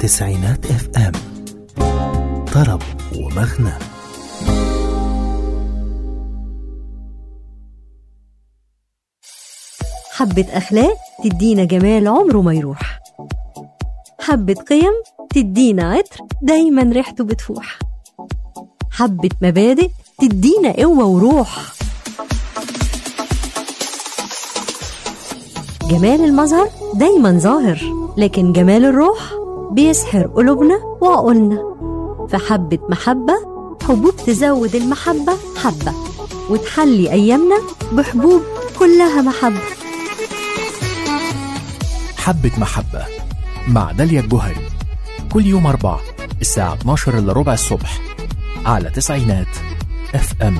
تسعينات اف ام طرب ومغنى حبة أخلاق تدينا جمال عمره ما يروح حبة قيم تدينا عطر دايما ريحته بتفوح حبة مبادئ تدينا قوة وروح جمال المظهر دايما ظاهر لكن جمال الروح بيسحر قلوبنا وعقولنا فحبة محبة حبوب تزود المحبة حبة وتحلي أيامنا بحبوب كلها محبة حبة محبة مع داليا الجوهري كل يوم أربعة الساعة 12 إلا ربع الصبح على تسعينات اف ام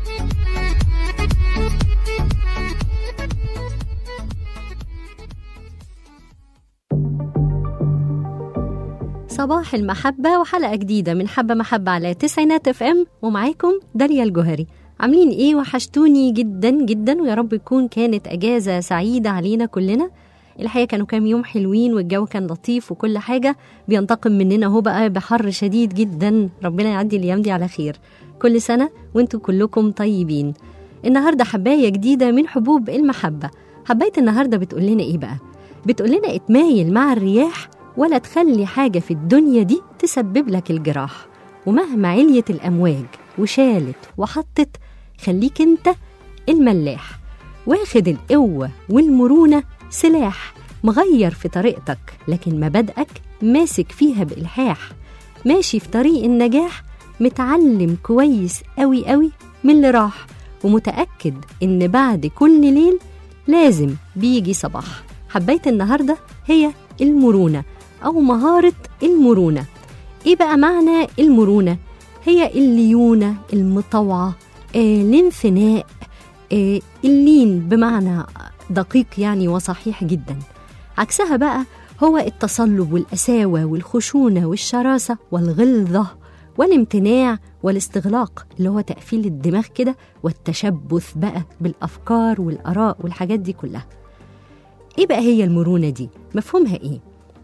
صباح المحبة وحلقة جديدة من حبة محبة على تسعينات اف ام ومعاكم داليا الجوهري عاملين ايه وحشتوني جدا جدا ويا رب تكون كانت اجازة سعيدة علينا كلنا الحقيقة كانوا كام يوم حلوين والجو كان لطيف وكل حاجة بينتقم مننا هو بقى بحر شديد جدا ربنا يعدي الايام دي على خير كل سنة وانتوا كلكم طيبين النهاردة حباية جديدة من حبوب المحبة حباية النهاردة بتقول لنا ايه بقى بتقول لنا اتمايل مع الرياح ولا تخلي حاجة في الدنيا دي تسبب لك الجراح ومهما عليت الأمواج وشالت وحطت خليك انت الملاح واخد القوة والمرونة سلاح مغير في طريقتك لكن مبادئك ماسك فيها بإلحاح ماشي في طريق النجاح متعلم كويس قوي قوي من اللي راح ومتأكد إن بعد كل ليل لازم بيجي صباح حباية النهاردة هي المرونة أو مهارة المرونة إيه بقى معنى المرونة؟ هي الليونة المطوعة آه، الانثناء آه، اللين بمعنى دقيق يعني وصحيح جدا عكسها بقى هو التصلب والقساوة والخشونة والشراسة والغلظة والامتناع والاستغلاق اللي هو تقفيل الدماغ كده والتشبث بقى بالأفكار والآراء والحاجات دي كلها إيه بقى هي المرونة دي؟ مفهومها إيه؟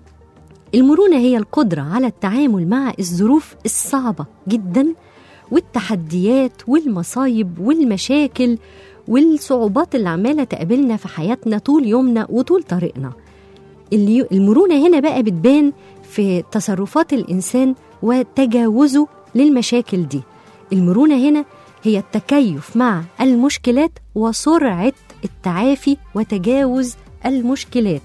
المرونة هي القدرة على التعامل مع الظروف الصعبة جدا والتحديات والمصايب والمشاكل والصعوبات اللي عمالة تقابلنا في حياتنا طول يومنا وطول طريقنا اللي- المرونة هنا بقى بتبان في تصرفات الإنسان وتجاوزه للمشاكل دي المرونة هنا هي التكيف مع المشكلات وسرعة التعافي وتجاوز المشكلات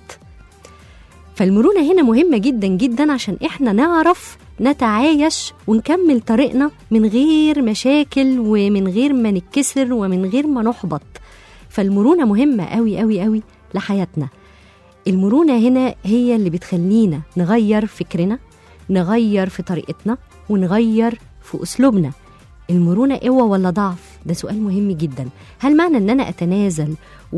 فالمرونة هنا مهمة جدا جدا عشان احنا نعرف نتعايش ونكمل طريقنا من غير مشاكل ومن غير ما نتكسر ومن غير ما نحبط فالمرونة مهمة قوي قوي قوي لحياتنا المرونة هنا هي اللي بتخلينا نغير فكرنا نغير في طريقتنا ونغير في أسلوبنا المرونة قوة ولا ضعف؟ ده سؤال مهم جدا هل معنى ان انا اتنازل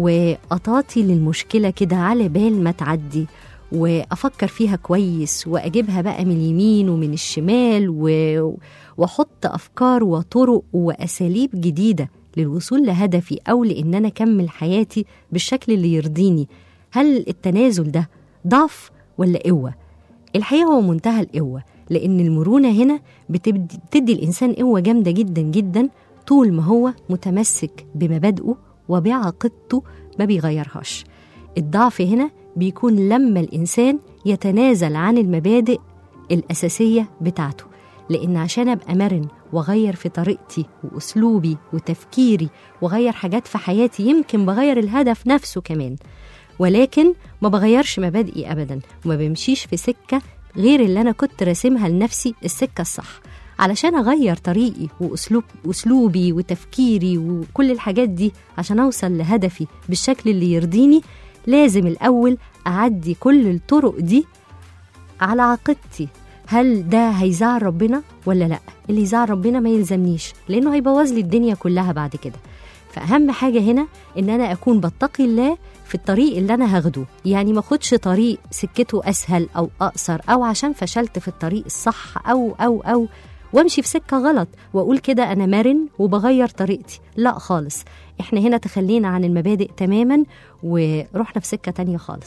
واطاطي للمشكلة كده على بال ما تعدي وافكر فيها كويس واجيبها بقى من اليمين ومن الشمال و... واحط افكار وطرق واساليب جديده للوصول لهدفي او لان انا اكمل حياتي بالشكل اللي يرضيني هل التنازل ده ضعف ولا قوه الحقيقه هو منتهى القوه لان المرونه هنا بتبدي بتدي الانسان قوه جامده جدا جدا طول ما هو متمسك بمبادئه وبعقيدته ما بيغيرهاش الضعف هنا بيكون لما الإنسان يتنازل عن المبادئ الأساسية بتاعته لأن عشان أبقى مرن وأغير في طريقتي وأسلوبي وتفكيري وأغير حاجات في حياتي يمكن بغير الهدف نفسه كمان ولكن ما بغيرش مبادئي أبدا وما بمشيش في سكة غير اللي أنا كنت راسمها لنفسي السكة الصح علشان أغير طريقي وأسلوب أسلوبي وتفكيري وكل الحاجات دي عشان أوصل لهدفي بالشكل اللي يرضيني لازم الأول أعدي كل الطرق دي على عقيدتي هل ده هيزعل ربنا ولا لا اللي يزعل ربنا ما يلزمنيش لأنه هيبوظ لي الدنيا كلها بعد كده فأهم حاجة هنا إن أنا أكون بتقي الله في الطريق اللي أنا هاخده يعني ما أخدش طريق سكته أسهل أو أقصر أو عشان فشلت في الطريق الصح أو أو أو وامشي في سكه غلط واقول كده انا مرن وبغير طريقتي لا خالص احنا هنا تخلينا عن المبادئ تماما ورحنا في سكه تانية خالص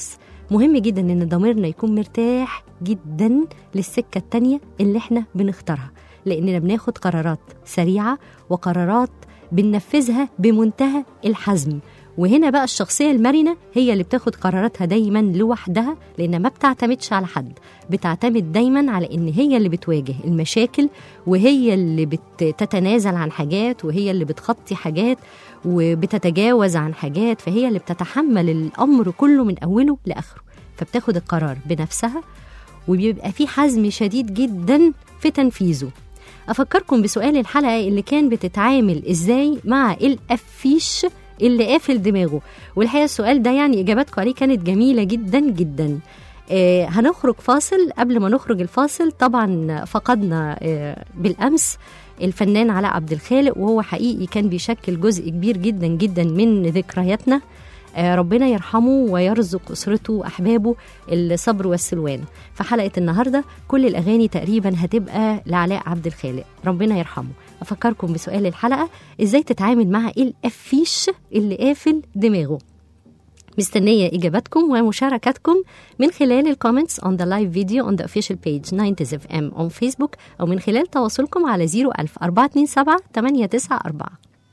مهم جدا ان ضميرنا يكون مرتاح جدا للسكه التانيه اللي احنا بنختارها لاننا بناخد قرارات سريعه وقرارات بننفذها بمنتهى الحزم وهنا بقى الشخصية المرنة هي اللي بتاخد قراراتها دايما لوحدها لأنها ما بتعتمدش على حد بتعتمد دايما على إن هي اللي بتواجه المشاكل وهي اللي بتتنازل عن حاجات وهي اللي بتخطي حاجات وبتتجاوز عن حاجات فهي اللي بتتحمل الأمر كله من أوله لآخره فبتاخد القرار بنفسها وبيبقى في حزم شديد جدا في تنفيذه أفكركم بسؤال الحلقة اللي كان بتتعامل إزاي مع القفيش اللي قافل دماغه والحقيقة السؤال ده يعني إجاباتكم عليه كانت جميلة جدا جدا آه هنخرج فاصل قبل ما نخرج الفاصل طبعا فقدنا آه بالأمس الفنان علاء عبد الخالق وهو حقيقي كان بيشكل جزء كبير جدا جدا من ذكرياتنا آه ربنا يرحمه ويرزق أسرته وأحبابه الصبر والسلوان في حلقة النهاردة كل الأغاني تقريبا هتبقى لعلاء عبد الخالق ربنا يرحمه أفكركم بسؤال الحلقة إزاي تتعامل مع القفيش اللي قافل دماغه مستنية إجاباتكم ومشاركاتكم من خلال الكومنتس on the live video on the official page 90 FM on Facebook أو من خلال تواصلكم على 01000 427 894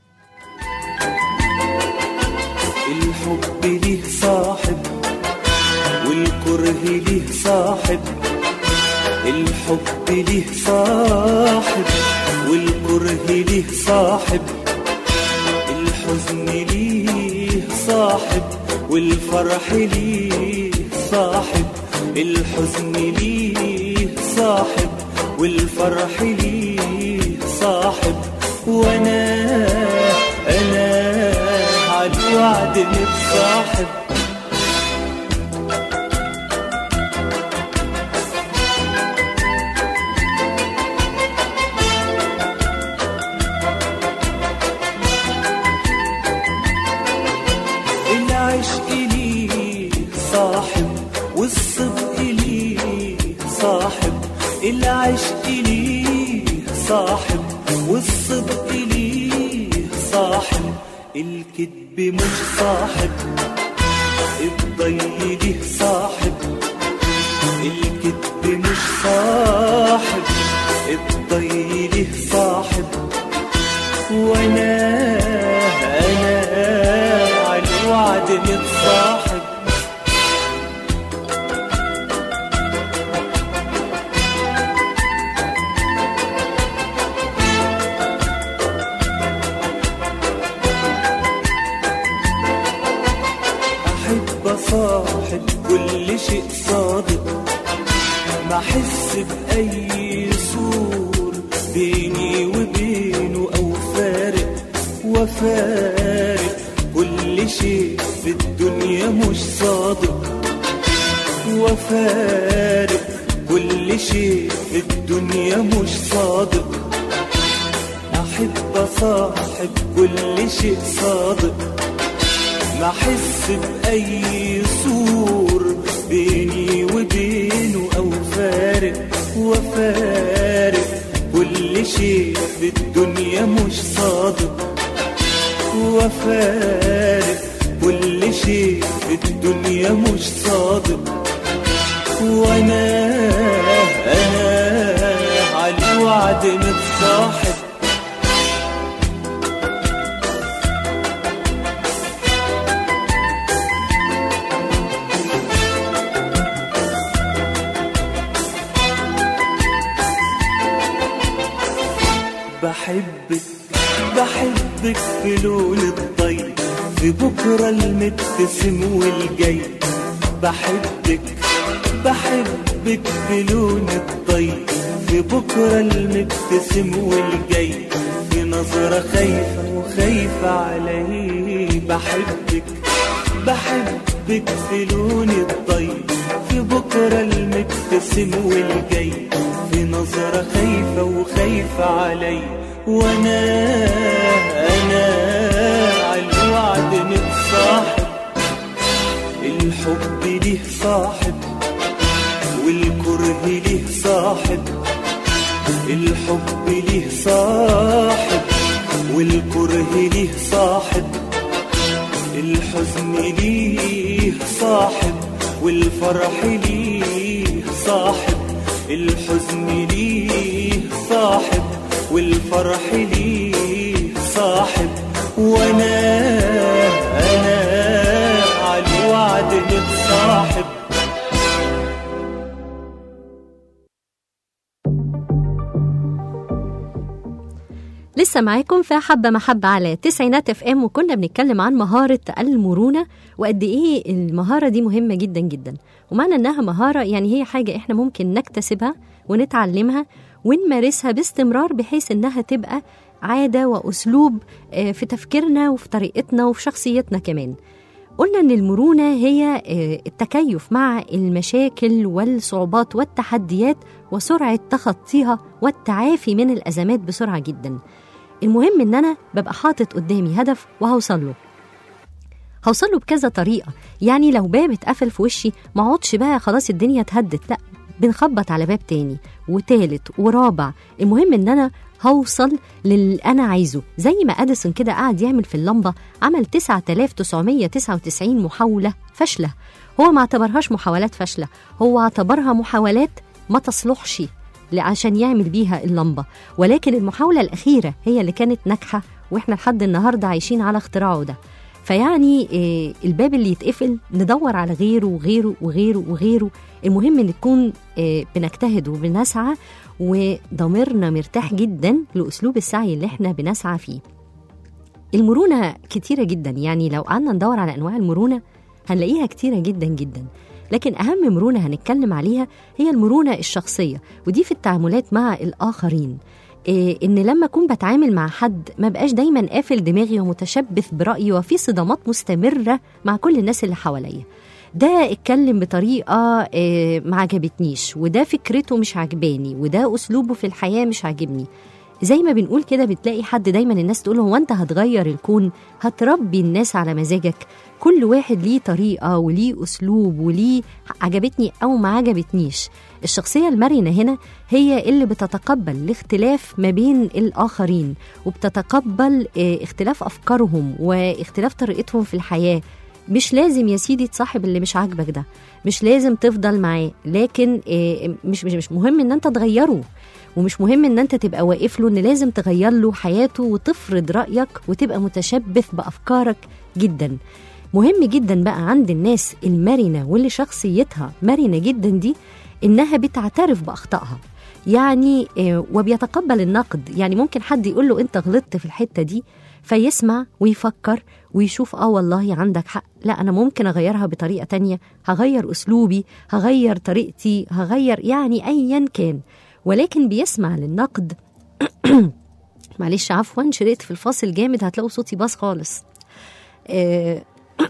الحب ليه صاحب والكره ليه صاحب الحب ليه صاحب والكره ليه صاحب الحزن ليه صاحب والفرح ليه صاحب الحزن ليه صاحب والفرح ليه صاحب وانا انا على الوعد متصاحب العشق ليه صاحب والصدق ليه صاحب العشق ليه صاحب والصدق ليه صاحب الكذب مش صاحب الضي ليه صاحب الكذب مش صاحب الضي ليه صاحب وانا انا على الوعد متصاحب احب اصاحب كل شيء صادق ما احس باي سور بيني وبينه او فارق وفارق كل شيء في الدنيا مش صادق وفارق كل شيء في الدنيا مش صادق احب اصاحب كل شيء صادق ما احس باي سور بيني وبينه او فارق وفارق كل شيء في الدنيا مش صادق وفارق كل شيء في الدنيا مش صادق وانا انا على الوعد متصاحب بحبك بحبك في لون الطيب في بكرة المبتسم والجاي بحبك بحبك في لون الطيب في بكرة المبتسم والجاي في نظرة خايفة وخايفة علي بحبك بحبك في لون الطيب في بكرة المبتسم والجاي في نظرة خايفة وخايفة علي وانا انا على الوعد متصاحب الحب ليه صاحب والكره ليه صاحب الحب ليه صاحب والكره ليه صاحب الحزن ليه صاحب والفرح ليه صاحب الحزن ليه صاحب والفرح ليه صاحب وانا انا على الوعد متصاحب لسه معاكم في حبة محبة على تسعينات اف ام وكنا بنتكلم عن مهارة المرونة وقد ايه المهارة دي مهمة جدا جدا ومعنى انها مهارة يعني هي حاجة احنا ممكن نكتسبها ونتعلمها ونمارسها باستمرار بحيث انها تبقى عادة واسلوب آه، في تفكيرنا وفي طريقتنا وفي شخصيتنا كمان قلنا ان المرونه هي آه، التكيف مع المشاكل والصعوبات والتحديات وسرعه تخطيها والتعافي من الازمات بسرعه جدا المهم ان انا ببقى حاطط قدامي هدف وهوصل له هوصل له بكذا طريقه يعني لو باب اتقفل في وشي ما اقعدش بقى خلاص الدنيا اتهدت لا بنخبط على باب تاني وتالت ورابع المهم ان انا هوصل للي انا عايزه زي ما اديسون كده قعد يعمل في اللمبه عمل 9999 محاوله فاشله هو ما اعتبرهاش محاولات فاشله هو اعتبرها محاولات ما تصلحش ل- عشان يعمل بيها اللمبه ولكن المحاوله الاخيره هي اللي كانت ناجحه واحنا لحد النهارده عايشين على اختراعه ده فيعني آه، الباب اللي يتقفل ندور على غيره وغيره وغيره وغيره المهم ان نكون آه، بنجتهد وبنسعى وضميرنا مرتاح جدا لاسلوب السعي اللي احنا بنسعى فيه المرونه كتيره جدا يعني لو قعدنا ندور على انواع المرونه هنلاقيها كتيره جدا جدا لكن اهم مرونه هنتكلم عليها هي المرونه الشخصيه ودي في التعاملات مع الاخرين إيه ان لما اكون بتعامل مع حد ما بقاش دايما قافل دماغي ومتشبث برايي وفي صدامات مستمره مع كل الناس اللي حواليا ده اتكلم بطريقه إيه ما عجبتنيش وده فكرته مش عجباني وده اسلوبه في الحياه مش عاجبني زي ما بنقول كده بتلاقي حد دايما الناس تقول هو انت هتغير الكون هتربي الناس على مزاجك كل واحد ليه طريقة وليه أسلوب وليه عجبتني أو ما عجبتنيش الشخصية المرنة هنا هي اللي بتتقبل الاختلاف ما بين الآخرين وبتتقبل آه، اختلاف أفكارهم واختلاف طريقتهم في الحياة مش لازم يا سيدي تصاحب اللي مش عاجبك ده مش لازم تفضل معاه لكن آه، مش مش مش مهم ان انت تغيره ومش مهم ان انت تبقى واقف له ان لازم تغير له حياته وتفرض رايك وتبقى متشبث بافكارك جدا مهم جدا بقى عند الناس المرنه واللي شخصيتها مرنه جدا دي انها بتعترف باخطائها يعني آه، وبيتقبل النقد يعني ممكن حد يقول له انت غلطت في الحته دي فيسمع ويفكر ويشوف اه والله عندك حق لا انا ممكن اغيرها بطريقه تانية هغير اسلوبي هغير طريقتي هغير يعني ايا كان ولكن بيسمع للنقد معلش عفوا شرقت في الفاصل جامد هتلاقوا صوتي باص خالص آه،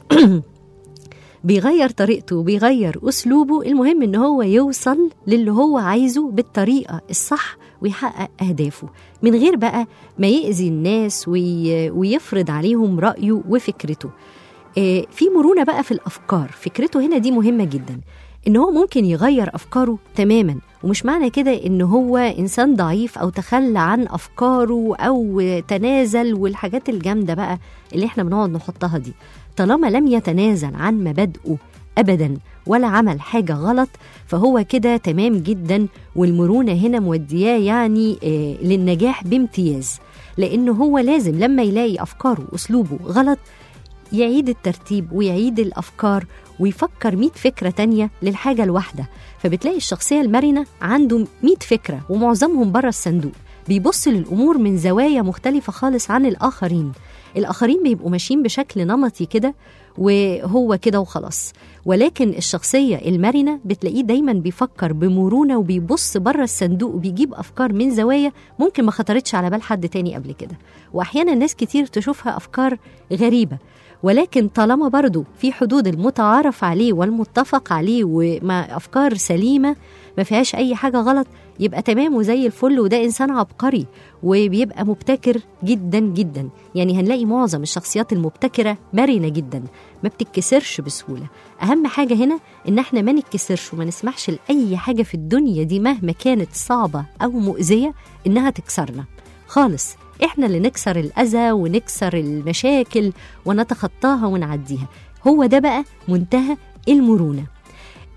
بيغير طريقته وبيغير اسلوبه المهم ان هو يوصل للي هو عايزه بالطريقه الصح ويحقق اهدافه من غير بقى ما يأذي الناس وي... ويفرض عليهم رايه وفكرته آه، في مرونه بقى في الافكار فكرته هنا دي مهمه جدا ان هو ممكن يغير افكاره تماما ومش معنى كده ان هو انسان ضعيف او تخلى عن افكاره او تنازل والحاجات الجامده بقى اللي احنا بنقعد نحطها دي طالما لم يتنازل عن مبادئه ابدا ولا عمل حاجه غلط فهو كده تمام جدا والمرونه هنا مودياه يعني آه، للنجاح بامتياز لانه هو لازم لما يلاقي افكاره واسلوبه غلط يعيد الترتيب ويعيد الافكار ويفكر 100 فكره تانية للحاجه الواحده فبتلاقي الشخصيه المرنه عنده 100 فكره ومعظمهم بره الصندوق بيبص للامور من زوايا مختلفه خالص عن الاخرين الاخرين بيبقوا ماشيين بشكل نمطي كده وهو كده وخلاص ولكن الشخصيه المرنه بتلاقيه دايما بيفكر بمرونه وبيبص بره الصندوق وبيجيب افكار من زوايا ممكن ما خطرتش على بال حد تاني قبل كده واحيانا ناس كتير تشوفها افكار غريبه ولكن طالما برضو في حدود المتعارف عليه والمتفق عليه ومع افكار سليمه ما فيهاش اي حاجه غلط يبقى تمام وزي الفل وده انسان عبقري وبيبقى مبتكر جدا جدا يعني هنلاقي معظم الشخصيات المبتكره مرنه جدا ما بتتكسرش بسهوله اهم حاجه هنا ان احنا ما نتكسرش وما نسمحش لاي حاجه في الدنيا دي مهما كانت صعبه او مؤذيه انها تكسرنا خالص احنا اللي نكسر الاذى ونكسر المشاكل ونتخطاها ونعديها هو ده بقى منتهى المرونه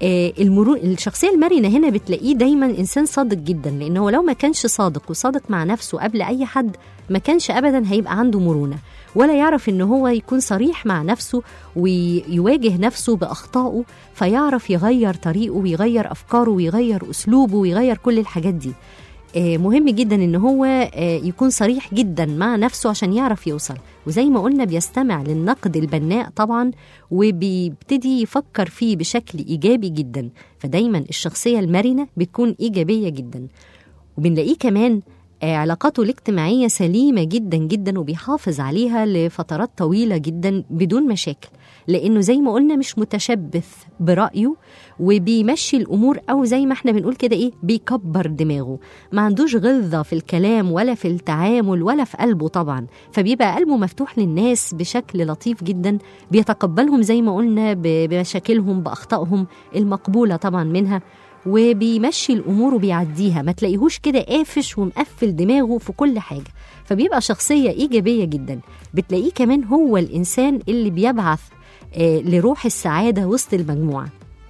آه، المرو... الشخصية المرنة هنا بتلاقيه دايما إنسان صادق جدا لأن هو لو ما كانش صادق وصادق مع نفسه قبل أي حد ما كانش أبدا هيبقى عنده مرونة ولا يعرف إن هو يكون صريح مع نفسه ويواجه نفسه بأخطائه فيعرف يغير طريقه ويغير أفكاره ويغير أسلوبه ويغير كل الحاجات دي آه، مهم جدا ان هو آه، يكون صريح جدا مع نفسه عشان يعرف يوصل وزي ما قلنا بيستمع للنقد البناء طبعا وبيبتدي يفكر فيه بشكل ايجابي جدا فدايما الشخصيه المرنه بتكون ايجابيه جدا وبنلاقيه كمان آه، علاقاته الاجتماعيه سليمه جدا جدا وبيحافظ عليها لفترات طويله جدا بدون مشاكل لانه زي ما قلنا مش متشبث برايه وبيمشي الامور او زي ما احنا بنقول كده ايه بيكبر دماغه ما عندوش غلظه في الكلام ولا في التعامل ولا في قلبه طبعا فبيبقى قلبه مفتوح للناس بشكل لطيف جدا بيتقبلهم زي ما قلنا ب- بمشاكلهم باخطائهم المقبوله طبعا منها وبيمشي الامور وبيعديها ما تلاقيهوش كده قافش ومقفل دماغه في كل حاجه فبيبقى شخصيه ايجابيه جدا بتلاقيه كمان هو الانسان اللي بيبعث آه، لروح السعاده وسط المجموعه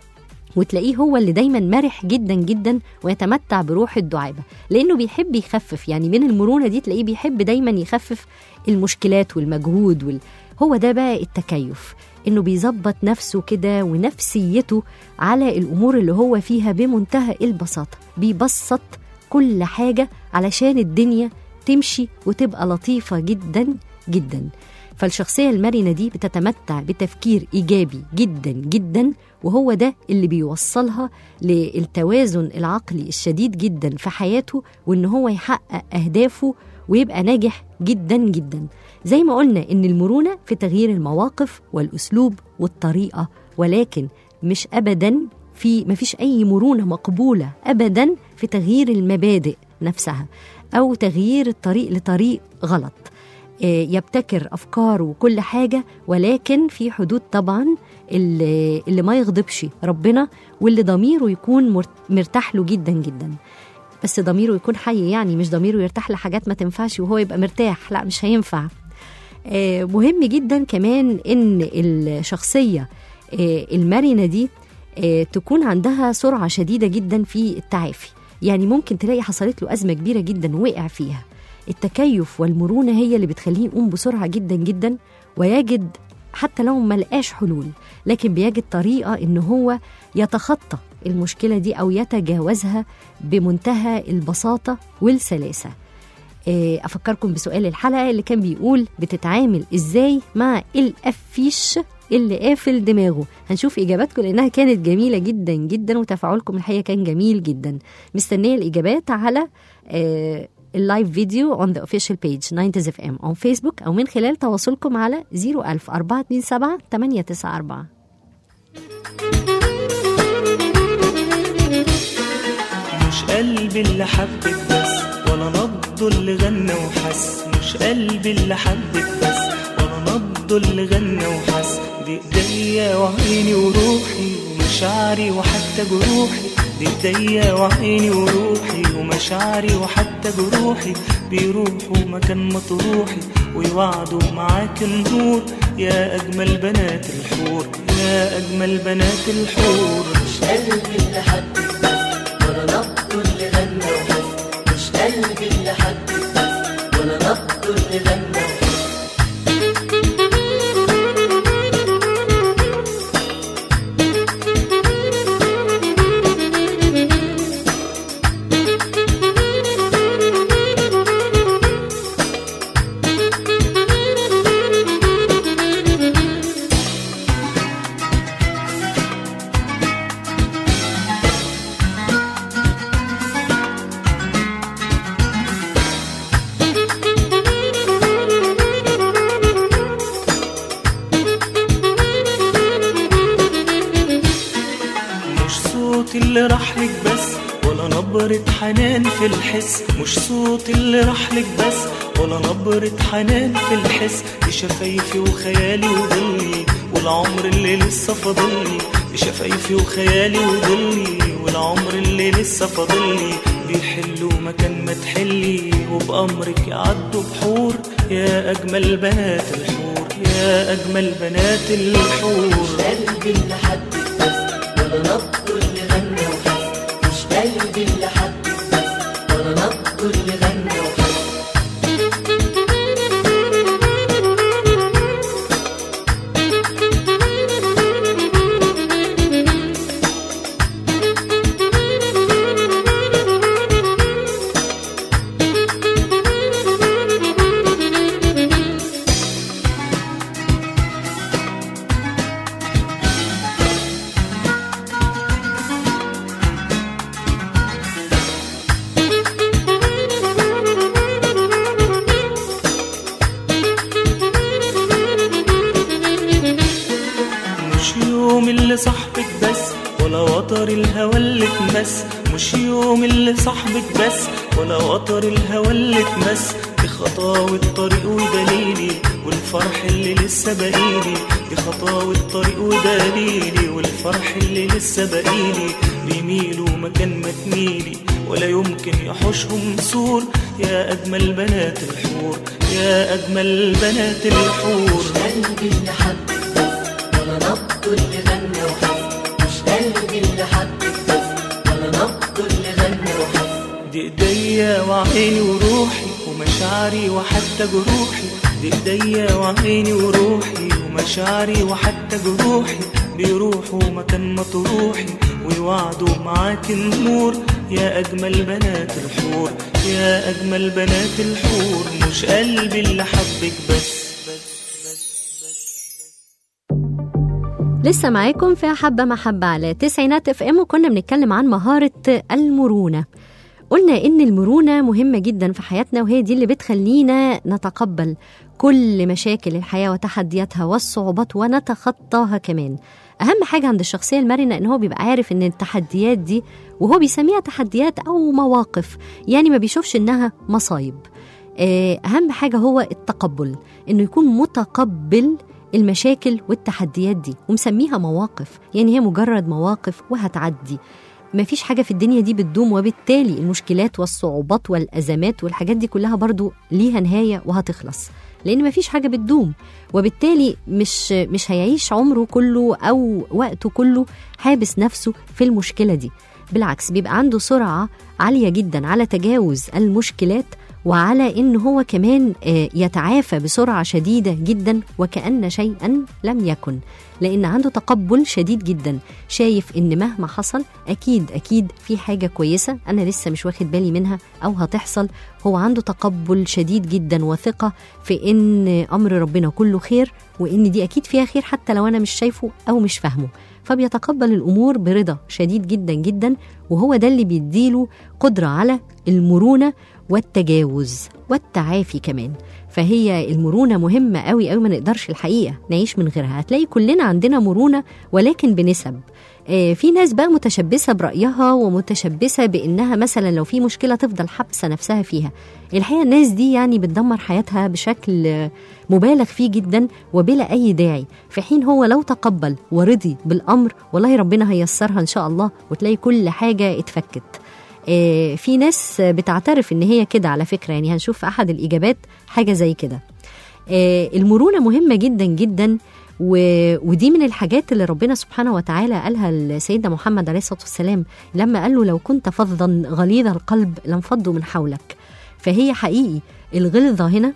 وتلاقيه هو اللي دايما مرح جدا جدا ويتمتع بروح الدعابه لانه بيحب يخفف يعني من المرونه دي تلاقيه بيحب دايما يخفف المشكلات والمجهود وال... هو ده بقى التكيف انه بيظبط نفسه كده ونفسيته على الامور اللي هو فيها بمنتهى البساطه بيبسط كل حاجه علشان الدنيا تمشي وتبقى لطيفه جدا جدا فالشخصية المرنة دي بتتمتع بتفكير إيجابي جدا جدا وهو ده اللي بيوصلها للتوازن العقلي الشديد جدا في حياته وإن هو يحقق أهدافه ويبقى ناجح جدا جدا زي ما قلنا إن المرونة في تغيير المواقف والأسلوب والطريقة ولكن مش أبدا في مفيش أي مرونة مقبولة أبدا في تغيير المبادئ نفسها أو تغيير الطريق لطريق غلط آه، يبتكر افكاره وكل حاجه ولكن في حدود طبعا اللي, اللي ما يغضبش ربنا واللي ضميره يكون مر- مرتاح له جدا جدا بس ضميره يكون حي يعني مش ضميره يرتاح لحاجات ما تنفعش وهو يبقى مرتاح لا مش هينفع آه، مهم جدا كمان ان الشخصيه آه، المرنه دي آه، تكون عندها سرعه شديده جدا في التعافي يعني ممكن تلاقي حصلت له ازمه كبيره جدا وقع فيها التكيف والمرونه هي اللي بتخليه يقوم بسرعه جدا جدا ويجد حتى لو ما لقاش حلول لكن بيجد طريقه ان هو يتخطى المشكله دي او يتجاوزها بمنتهى البساطه والسلاسه آه، افكركم بسؤال الحلقه اللي كان بيقول بتتعامل ازاي مع القفيش اللي قافل دماغه هنشوف اجاباتكم لانها كانت جميله جدا جدا وتفاعلكم الحقيقه كان جميل جدا مستنيه الاجابات على آه، اللايف فيديو on the official page 90s اف ام on فيسبوك او من خلال تواصلكم على 01000 427 894 مش قلبي اللي حبك بس ولا نبضه اللي غنى وحس مش قلبي اللي حبك بس ولا نبضه اللي غنى وحس دي ايديا وعيني وروحي ومشاعري وحتى جروحي دي ايديا وعيني وروحي ومشاعري وحتى جروحي بيروحوا مكان مطروحي ويوعدوا معاك النور يا اجمل بنات الحور يا اجمل بنات الحور مش قلبي اللي حبك بس ولا نبضه اللي غنى وحس مش قلبي اللي حبك بس ولا نبضه اللي غنى وحس مش صوتي اللي راح لك بس ولا نبرة حنان في الحس مش صوتي اللي راح لك بس ولا نبرة حنان في الحس دي شفايفي وخيالي وضلي والعمر اللي لسه فاضلي دي شفايفي وخيالي وضلي والعمر اللي لسه فاضلي بيحلوا مكان ما تحلي وبأمرك يعدوا بحور يا أجمل بنات الحور يا أجمل بنات الحور قلبي اللي حبك بس ولا نبض اتمس مش يوم اللي صاحبك بس ولا وتر الهوى اللي اتمس دي خطاوة طريق ودليلي والفرح اللي لسه بقيلي دي خطاوة طريق ودليلي والفرح اللي لسه بقيلي بيميلوا مكان ما تميلي ولا يمكن يحوشهم سور يا أجمل بنات الحور يا أجمل بنات الحور قلبي اللي حبك بس ولا نبض اللي غنى وحس مش قلبي اللي حبك بس ولا نبض اللي غنى وحس دي ايديا وعيني وروحي ومشاعري وحتى جروحي دي ايديا وعيني وروحي ومشاعري وحتى جروحي بيروحوا مكان ما تروحي ويوعدوا معاك النور يا اجمل بنات الحور يا اجمل بنات الحور مش قلبي اللي حبك بس لسه معاكم في حبة محبة على تسعينات اف ام وكنا بنتكلم عن مهارة المرونة قلنا إن المرونة مهمة جدا في حياتنا وهي دي اللي بتخلينا نتقبل كل مشاكل الحياة وتحدياتها والصعوبات ونتخطاها كمان أهم حاجة عند الشخصية المرنة إن هو بيبقى عارف إن التحديات دي وهو بيسميها تحديات أو مواقف يعني ما بيشوفش إنها مصايب آه، أهم حاجة هو التقبل إنه يكون متقبل المشاكل والتحديات دي ومسميها مواقف يعني هي مجرد مواقف وهتعدي مفيش حاجة في الدنيا دي بتدوم وبالتالي المشكلات والصعوبات والأزمات والحاجات دي كلها برضو ليها نهاية وهتخلص لأن مفيش حاجة بتدوم وبالتالي مش مش هيعيش عمره كله أو وقته كله حابس نفسه في المشكلة دي بالعكس بيبقى عنده سرعة عالية جدا على تجاوز المشكلات وعلى ان هو كمان آه، يتعافى بسرعه شديده جدا وكان شيئا لم يكن لان عنده تقبل شديد جدا شايف ان مهما حصل اكيد اكيد في حاجه كويسه انا لسه مش واخد بالي منها او هتحصل هو عنده تقبل شديد جدا وثقه في ان امر ربنا كله خير وان دي اكيد فيها خير حتى لو انا مش شايفه او مش فاهمه فبيتقبل الامور برضا شديد جدا جدا وهو ده اللي بيديله قدره على المرونه والتجاوز والتعافي كمان فهي المرونه مهمه قوي قوي ما نقدرش الحقيقه نعيش من غيرها هتلاقي كلنا عندنا مرونه ولكن بنسب آه، في ناس بقى متشبثه برايها ومتشبثه بانها مثلا لو في مشكله تفضل حابسه نفسها فيها الحقيقه الناس دي يعني بتدمر حياتها بشكل آه، مبالغ فيه جدا وبلا اي داعي في حين هو لو تقبل ورضي بالامر والله ربنا هيسرها ان شاء الله وتلاقي كل حاجه اتفكت آه، في ناس بتعترف ان هي كده على فكره يعني هنشوف في احد الاجابات حاجه زي كده آه، المرونه مهمه جدا جدا و... ودي من الحاجات اللي ربنا سبحانه وتعالى قالها لسيدنا محمد عليه الصلاه والسلام لما قال له لو كنت فظا غليظ القلب لانفضوا من حولك فهي حقيقي الغلظه هنا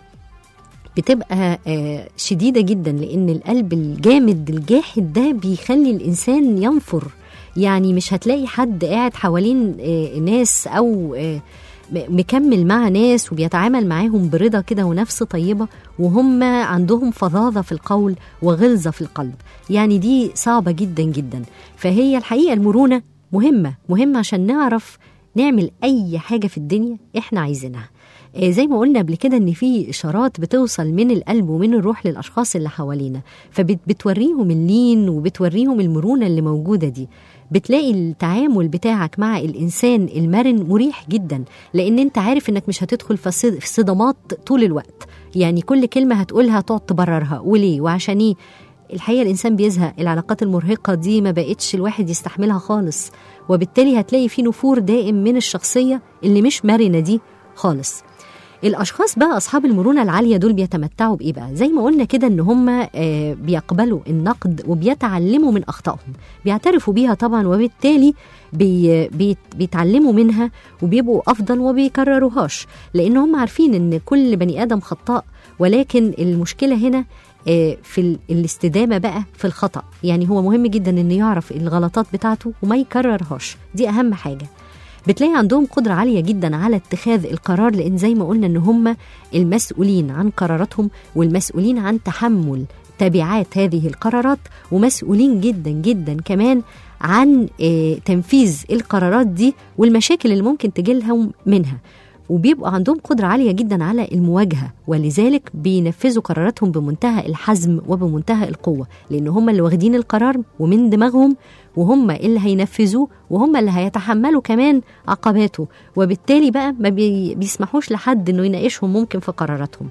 بتبقى آه، شديده جدا لان القلب الجامد الجاحد ده بيخلي الانسان ينفر يعني مش هتلاقي حد قاعد حوالين آه، ناس او آه، م- مكمل مع ناس وبيتعامل معاهم برضا كده ونفس طيبه وهم عندهم فظاظه في القول وغلظه في القلب يعني دي صعبه جدا جدا فهي الحقيقه المرونه مهمه مهمه عشان نعرف نعمل اي حاجه في الدنيا احنا عايزينها آه، زي ما قلنا قبل كده ان في اشارات بتوصل من القلب ومن الروح للاشخاص اللي حوالينا فبتوريهم اللين وبتوريهم المرونه اللي موجوده دي بتلاقي التعامل بتاعك مع الانسان المرن مريح جدا لان انت عارف انك مش هتدخل في صد- في صدمات طول الوقت يعني كل كلمه هتقولها تقعد تبررها وليه وعشان ايه الحقيقه الانسان بيزهق العلاقات المرهقه دي ما بقتش الواحد يستحملها خالص وبالتالي هتلاقي في نفور دائم من الشخصيه اللي مش مرنه دي خالص الاشخاص بقى اصحاب المرونه العاليه دول بيتمتعوا بايه بقى زي ما قلنا كده ان هم آه، بيقبلوا النقد وبيتعلموا من اخطائهم بيعترفوا بيها طبعا وبالتالي بي بيت بيتعلموا منها وبيبقوا افضل وبيكرروهاش لان هم عارفين ان كل بني ادم خطاء ولكن المشكله هنا آه، في ال- الاستدامه بقى في الخطا يعني هو مهم جدا انه يعرف الغلطات بتاعته وما يكررهاش دي اهم حاجه بتلاقي عندهم قدرة عالية جدا على اتخاذ القرار لأن زي ما قلنا إن هم المسؤولين عن قراراتهم والمسؤولين عن تحمل تبعات هذه القرارات ومسؤولين جدا جدا كمان عن آه، تنفيذ القرارات دي والمشاكل اللي ممكن تجيلهم منها وبيبقوا عندهم قدرة عالية جدا على المواجهة ولذلك بينفذوا قراراتهم بمنتهى الحزم وبمنتهى القوة لأن هم اللي واخدين القرار ومن دماغهم وهم اللي هينفذوه وهم اللي هيتحملوا كمان عقباته وبالتالي بقى ما بي بيسمحوش لحد انه يناقشهم ممكن في قراراتهم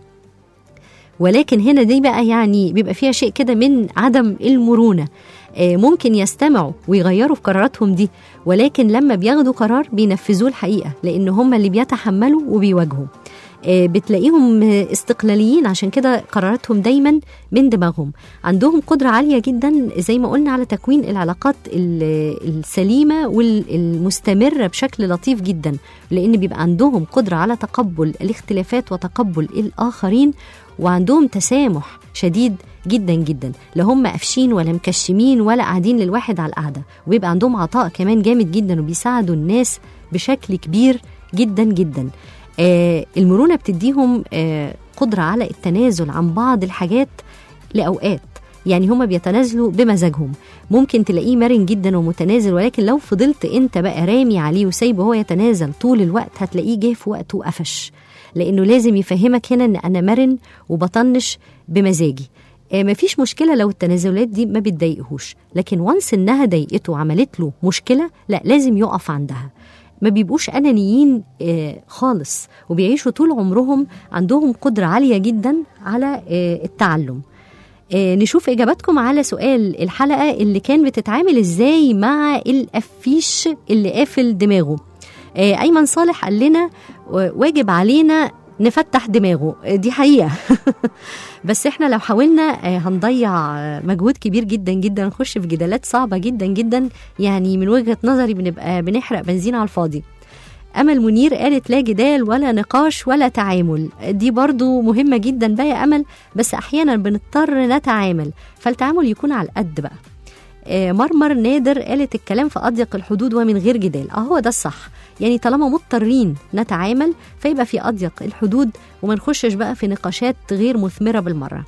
ولكن هنا دي بقى يعني بيبقى فيها شيء كده من عدم المرونة آه، ممكن يستمعوا ويغيروا في قراراتهم دي ولكن لما بياخدوا قرار بينفذوه الحقيقة لأن هم اللي بيتحملوا وبيواجهوا آه، بتلاقيهم آه، استقلاليين عشان كده قراراتهم دايما من دماغهم عندهم قدرة عالية جدا زي ما قلنا على تكوين العلاقات ال- السليمة والمستمرة بشكل لطيف جدا لأن بيبقى عندهم قدرة على تقبل الاختلافات وتقبل الآخرين وعندهم تسامح شديد جدا جدا لا هم قافشين ولا مكشمين ولا قاعدين للواحد على القعده وبيبقى عندهم عطاء كمان جامد جدا وبيساعدوا الناس بشكل كبير جدا جدا آه المرونه بتديهم آه قدره على التنازل عن بعض الحاجات لاوقات يعني هما بيتنازلوا بمزاجهم ممكن تلاقيه مرن جدا ومتنازل ولكن لو فضلت انت بقى رامي عليه وسايبه هو يتنازل طول الوقت هتلاقيه جه في وقته قفش لانه لازم يفهمك هنا ان انا مرن وبطنش بمزاجي آه، مفيش مشكله لو التنازلات دي ما بتضايقهوش لكن وانس انها ضايقته وعملت له مشكله لا لازم يقف عندها ما بيبقوش انانيين آه، خالص وبيعيشوا طول عمرهم عندهم قدره عاليه جدا على آه، التعلم آه، نشوف اجاباتكم على سؤال الحلقه اللي كان بتتعامل ازاي مع القفيش اللي قافل دماغه آه، ايمن صالح قال لنا و- واجب علينا نفتح دماغه آه، دي حقيقه بس احنا لو حاولنا آه، هنضيع آه، مجهود كبير جدا جدا نخش في جدالات صعبه جدا جدا يعني من وجهه نظري بنبقى بنحرق بنزين على الفاضي امل منير قالت لا جدال ولا نقاش ولا تعامل دي برضو مهمه جدا بقى يا امل بس احيانا بنضطر نتعامل فالتعامل يكون على القد بقى آه، مرمر نادر قالت الكلام في أضيق الحدود ومن غير جدال اه هو ده الصح يعني طالما مضطرين نتعامل فيبقى في أضيق الحدود وما نخشش بقى في نقاشات غير مثمرة بالمرة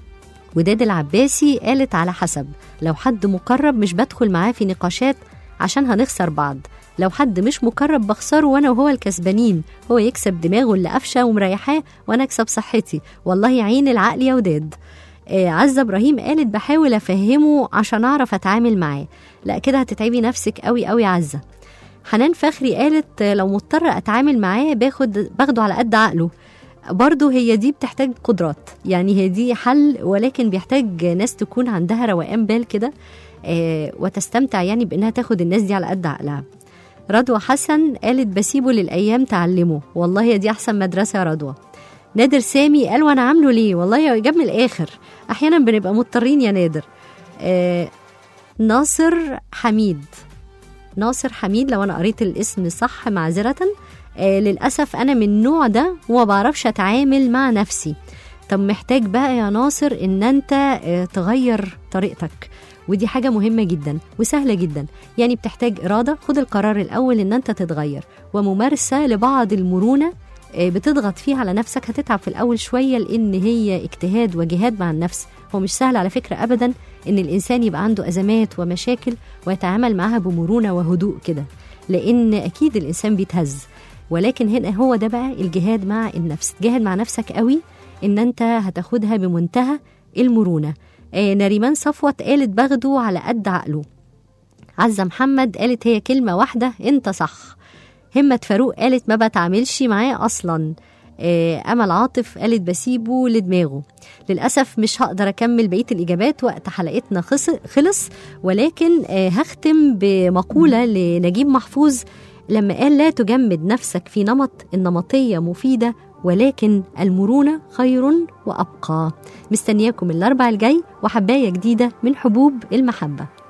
وداد العباسي قالت على حسب لو حد مقرب مش بدخل معاه في نقاشات عشان هنخسر بعض لو حد مش مقرب بخسره وانا وهو الكسبانين هو يكسب دماغه اللي قافشه ومريحاه وانا اكسب صحتي والله عين العقل يا وداد آه، عزة ابراهيم قالت بحاول افهمه عشان اعرف اتعامل معاه لا كده هتتعبي نفسك قوي قوي يا عزة حنان فخري قالت آه، لو مضطرة اتعامل معاه باخد باخده على قد عقله برضه هي دي بتحتاج قدرات يعني هي دي حل ولكن بيحتاج ناس تكون عندها روقان بال كده آه، وتستمتع يعني بانها تاخد الناس دي على قد عقلها رضوى حسن قالت بسيبه للايام تعلمه والله هي دي احسن مدرسه يا رضوى نادر سامي قال وانا عامله ليه والله يا جاب من الاخر احيانا بنبقى مضطرين يا نادر آه ناصر حميد ناصر حميد لو انا قريت الاسم صح معذره آه للاسف انا من النوع ده وما بعرفش اتعامل مع نفسي طب محتاج بقى يا ناصر ان انت آه تغير طريقتك ودي حاجة مهمة جدا وسهلة جدا يعني بتحتاج إرادة خد القرار الأول إن أنت تتغير وممارسة لبعض المرونة آه، بتضغط فيها على نفسك هتتعب في الأول شوية لأن هي اجتهاد وجهاد مع النفس هو مش سهل على فكرة أبدا إن الإنسان يبقى عنده أزمات ومشاكل ويتعامل معاها بمرونة وهدوء كده لأن أكيد الإنسان بيتهز ولكن هنا هو ده بقى الجهاد مع النفس تجاهد مع نفسك قوي إن أنت هتاخدها بمنتهى المرونة آه نريمان صفوت قالت باخده على قد عقله عزة محمد قالت هي كلمة واحدة انت صح همة فاروق قالت ما بتعاملش معاه أصلا آه، أمل عاطف قالت بسيبه لدماغه للأسف مش هقدر أكمل بقية الإجابات وقت حلقتنا خص- خلص ولكن آه، هختم بمقولة لنجيب محفوظ لما قال لا تجمد نفسك في نمط النمطية مفيدة ولكن المرونة خير وأبقى مستنياكم الأربع الجاي وحباية جديدة من حبوب المحبة